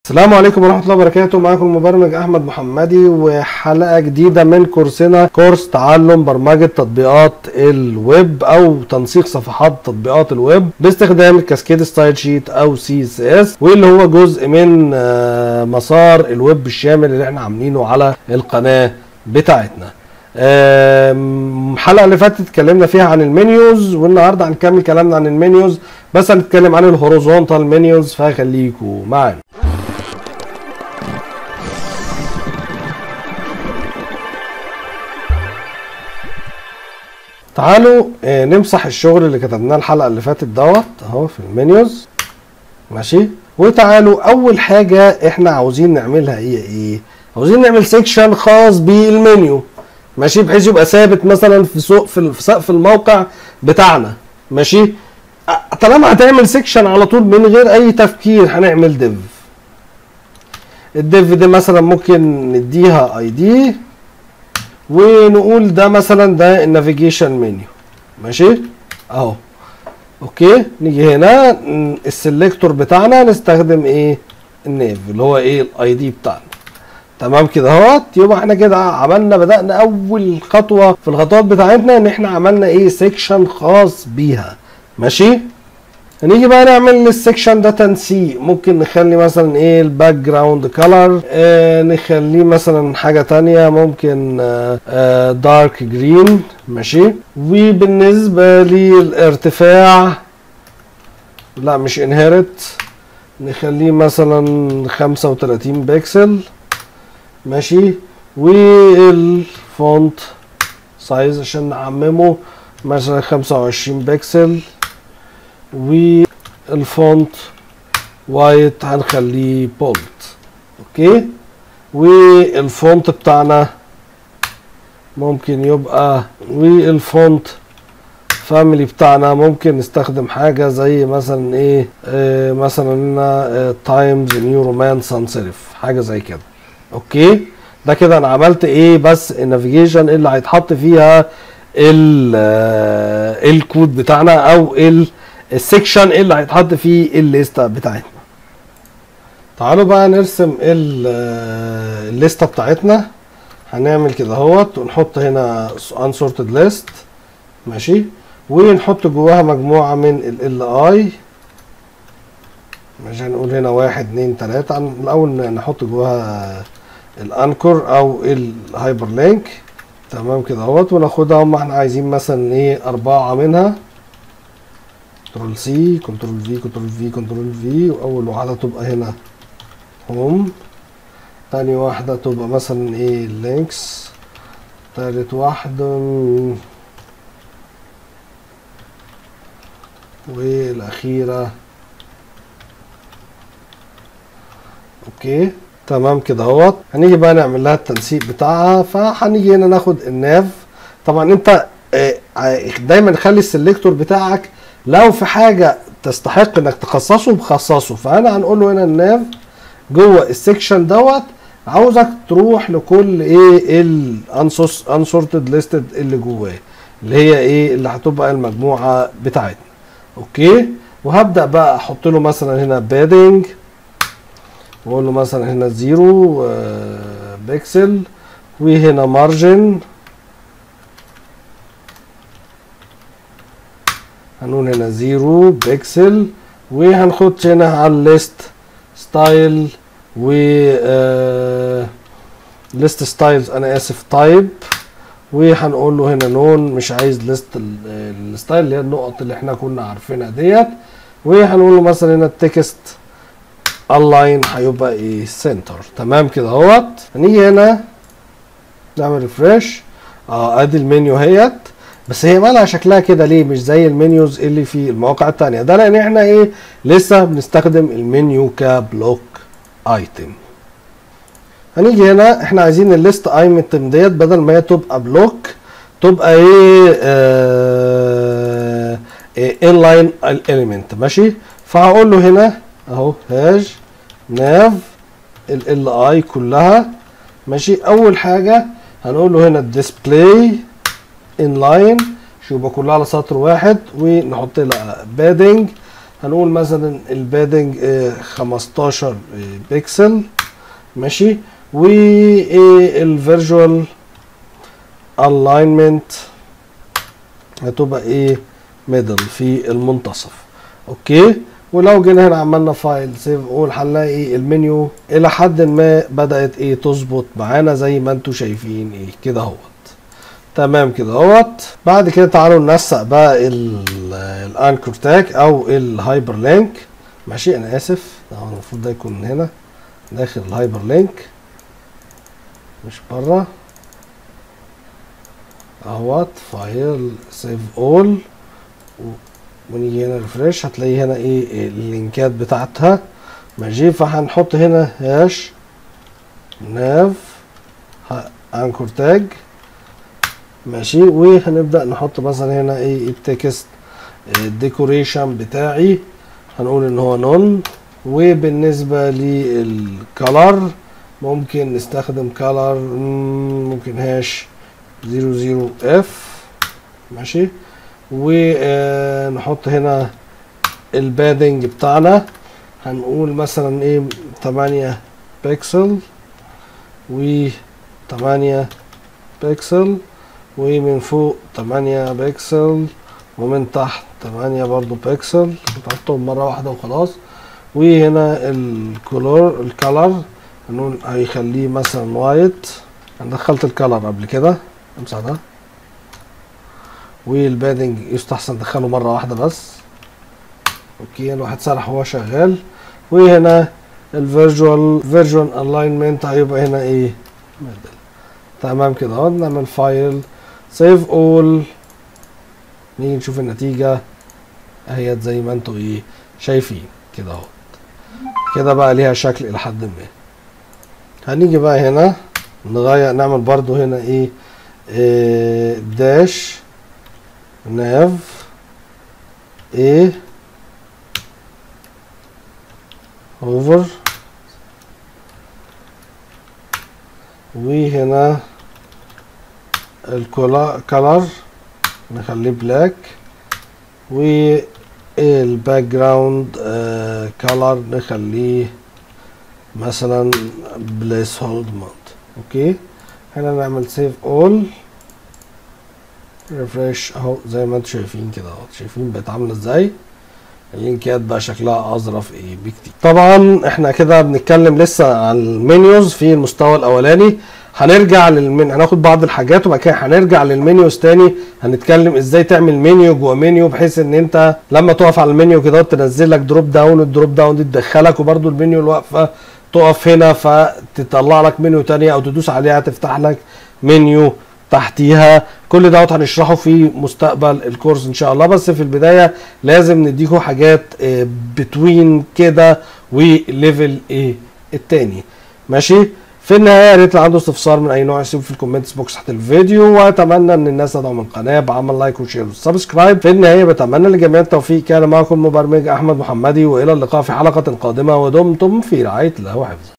السلام عليكم ورحمة الله وبركاته معكم المبرمج أحمد محمدي وحلقة جديدة من كورسنا كورس تعلم برمجة تطبيقات الويب أو تنسيق صفحات تطبيقات الويب باستخدام الكاسكيد ستايل شيت أو سي اس اس واللي هو جزء من آه، مسار الويب الشامل اللي احنا عاملينه على القناة بتاعتنا آم، الحلقة اللي فاتت اتكلمنا فيها عن المنيوز والنهارده هنكمل كلامنا عن المنيوز بس هنتكلم عن الهوريزونتال منيوز فخليكوا معانا تعالوا آه، نمسح الشغل اللي كتبناه الحلقه اللي فاتت دوت اهو في المنيوز ماشي وتعالوا اول حاجه احنا عاوزين نعملها هي ايه عاوزين نعمل سيكشن خاص بالمنيو ماشي بحيث يبقى ثابت مثلا في سوق في في سقف الموقع بتاعنا ماشي أ- طالما هتعمل سيكشن على طول من غير اي تفكير هنعمل ديف الديف دي مثلا ممكن نديها اي دي ونقول ده مثلا ده النافيجيشن منيو ماشي اهو اوكي نيجي هنا ن- السلكتور بتاعنا نستخدم ايه النيف اللي هو ايه الاي دي بتاعنا تمام كده اهوت يبقى احنا كده عملنا بدأنا اول خطوة في الخطوات بتاعتنا ان احنا عملنا ايه سيكشن خاص بيها ماشي هنيجي بقى نعمل السكشن ده تنسيق ممكن نخلي مثلا ايه الباك جراوند كلر آه نخليه مثلا حاجة تانية ممكن دارك جرين ماشي وبالنسبة للارتفاع لا مش انهيرت نخليه مثلا 35 بكسل ماشي والفونت سايز عشان نعممه مثلا 25 بكسل والفونت وايت هنخليه بولت اوكي والفونت بتاعنا ممكن يبقى والفونت فاميلي بتاعنا ممكن نستخدم حاجه زي مثلا ايه آه مثلا هنا تايمز نيو رومان سان سيرف حاجه زي كده اوكي ده كده انا عملت ايه بس النافيجيشن اللي هيتحط فيها ال آه، الكود بتاعنا او ال السكشن اللي هيتحط فيه الليسته بتاعتنا تعالوا بقى نرسم ال- آه، الليسته بتاعتنا هنعمل كده اهوت ونحط هنا unsorted list ماشي ونحط جواها مجموعه من ال اي مش هنقول هنا واحد اتنين تلاتة عن- الأول نحط جواها الأنكر أو الهايبر لينك تمام كده اهوت وناخدها هم احنا عايزين مثلا ايه أربعة منها كنترول سي كنترول في كنترول في كنترول في وأول واحدة تبقى هنا هوم تاني واحدة تبقى مثلا ايه لينكس تالت واحدة والأخيرة اوكي تمام كده اهوت هنيجي بقى نعمل لها التنسيق بتاعها فهنيجي هنا ناخد الناف طبعا انت آه، آه، دايما خلي السلكتور بتاعك لو في حاجه تستحق انك تخصصه بخصصه فانا هنقول له هنا الناف جوه السكشن دوت عاوزك تروح لكل ايه الانسورتد ليستد اللي جواه اللي هي ايه اللي هتبقى المجموعه بتاعتنا اوكي وهبدا بقى احط له مثلا هنا بادنج واقول له مثلا هنا زيرو آه، بيكسل وهنا مارجن هنقول هنا زيرو بيكسل وهنخش هنا على الليست ستايل و ليست ستايلز انا اسف تايب وهنقول له هنا نون مش عايز ليست الستايل اللي هي النقط اللي احنا كنا عارفينها ديت وهنقول له مثلا هنا التكست اللاين هيبقى ايه سنتر تمام كده اهوت هنيجي هنا نعمل ريفرش اه ادي المنيو اهيت بس هي مالها شكلها كده ليه مش زي المنيوز اللي في المواقع التانية ده لان احنا ايه لسه بنستخدم المنيو كبلوك ايتم هنيجي هنا احنا عايزين الليست ايتم ديت بدل ما هي تبقى بلوك تبقى ايه آه انلاين اليمنت ماشي فهقول له هنا اهو هاش ناف ال اي كلها ماشي اول حاجه هنقول له هنا الديسبلاي انلاين يبقى كلها على سطر واحد ونحط لها بادنج هنقول مثلا البادنج آه، 15 آه، بيكسل ماشي والفيرجوال الاينمنت هتبقى ايه ميدل في المنتصف اوكي ولو جينا هنا عملنا فايل سيف اول هنلاقي ايه المنيو الى حد ما بدات ايه تظبط معانا زي ما انتم شايفين ايه كده اهوت تمام كده اهوت بعد كده تعالوا ننسق بقى الانكر تاج او الهايبر لينك ماشي انا اسف ده هو المفروض ده يكون هنا داخل الهايبر لينك مش بره اهوت فايل سيف اول ونيجي هنا ريفريش هتلاقي هنا ايه اللينكات بتاعتها ماشي فهنحط هنا هاش ناف انكر تاج ماشي وهنبدا نحط مثلا هنا ايه التكست الديكوريشن بتاعي هنقول ان هو نون وبالنسبه للكالر ممكن نستخدم كالر ممكن هاش 00 اف ماشي ونحط هنا البادنج بتاعنا هنقول مثلا ايه 8 بيكسل و 8 بيكسل ومن فوق 8 بيكسل ومن تحت 8 برضو بيكسل نحطهم مرة واحدة وخلاص وهنا الكولور الكالر هنقول هيخليه مثلا وايت انا دخلت الكالر قبل كده امسح ده والبادنج يستحسن ندخله مرة واحدة بس اوكي الواحد سرح وهو شغال وهنا الفيرجوال فيرجوال الاينمنت هيبقى هنا ايه ميدل تمام كده اهو نعمل فايل سيف اول نيجي نشوف النتيجة اهيت زي ما انتوا ايه شايفين كده اهو كده بقى ليها شكل الى حد ما هنيجي بقى هنا نغير نعمل برضو هنا ايه, إيه داش ناف ايه اوفر وهنا الكولر نخليه بلاك والباك جراوند كولر نخليه مثلا بليس هولد مود اوكي هنا نعمل سيف اول ريفريش اهو زي ما انتم شايفين كده اهو شايفين بقت عامله ازاي اللينكات بقى شكلها اظرف ايه بكتير طبعا احنا كده بنتكلم لسه عن المنيوز في المستوى الاولاني هنرجع للمن هناخد بعض الحاجات وبعد كده هنرجع للمنيوز تاني هنتكلم ازاي تعمل منيو جوه منيو بحيث ان انت لما تقف على المنيو كده تنزل لك دروب داون الدروب داون دي تدخلك وبرده المنيو الواقفه تقف هنا فتطلع لك منيو تانية او تدوس عليها تفتح لك منيو تحتيها كل دوت هنشرحه في مستقبل الكورس ان شاء الله بس في البدايه لازم نديكوا حاجات بتوين كده وليفل ايه التاني ماشي في النهايه يا ريت اللي عنده استفسار من اي نوع يسيبه في الكومنتس بوكس تحت الفيديو واتمنى ان الناس تدعم القناه بعمل لايك وشير وسبسكرايب في النهايه بتمنى لجميع التوفيق كان معكم مبرمج احمد محمدي والى اللقاء في حلقه قادمه ودمتم في رعايه الله وحفظه